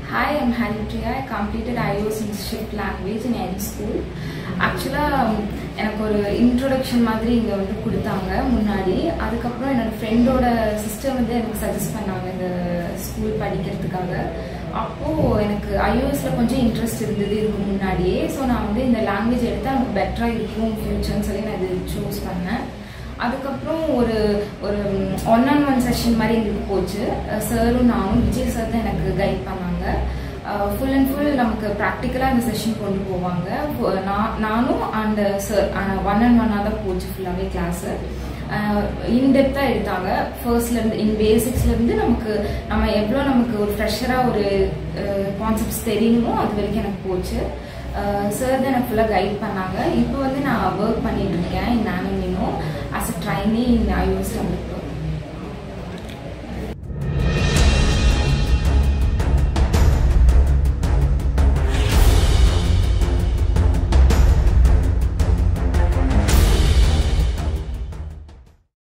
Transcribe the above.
Hi, I'm Haripriya. I completed iOS in shift language in any school. ஆக்சுவலாக எனக்கு ஒரு introduction மாதிரி இங்கே வந்து கொடுத்தாங்க முன்னாடி அதுக்கப்புறம் என்னோட ஃப்ரெண்டோட சிஸ்டர் வந்து எனக்கு சஜஸ்ட் பண்ணாங்க இந்த ஸ்கூல் படிக்கிறதுக்காக அப்போது எனக்கு ஐஓஎஸில் கொஞ்சம் இன்ட்ரெஸ்ட் இருந்தது இதுக்கு முன்னாடியே ஸோ நான் வந்து இந்த லாங்குவேஜ் எடுத்தால் எனக்கு பெட்டராக இருக்கும் ஃப்யூச்சர்னு சொல்லி நான் இது சூஸ் பண்ணேன் அதுக்கப்புறம் ஒரு ஒரு ஒன் ஆன் ஒன் செஷன் மாதிரி எங்களுக்கு போச்சு சாரும் நானும் விஜய் சார் தான் எனக்கு கைட் பண்ணாங்க ஃபுல் அண்ட் ஃபுல் நமக்கு ப்ராக்டிக்கலாக இந்த செஷன் கொண்டு போவாங்க நான் நானும் அண்ட் சார் ஒன் அண்ட் ஒன்னாக தான் போச்சு ஃபுல்லாகவே கிளாஸு இன்டெப்த்தாக எடுத்தாங்க ஃபர்ஸ்ட்லேருந்து இன் பேசிக்ஸ்லேருந்து நமக்கு நம்ம எவ்வளோ நமக்கு ஒரு ஃப்ரெஷராக ஒரு கான்செப்ட்ஸ் தெரியணுமோ அது வரைக்கும் எனக்கு போச்சு சார் தான் எனக்கு ஃபுல்லாக கைட் பண்ணாங்க இப்போ வந்து நான் ஒர்க் பண்ணிட்டு இருக்கேன் in nano as a trainee in iOS developer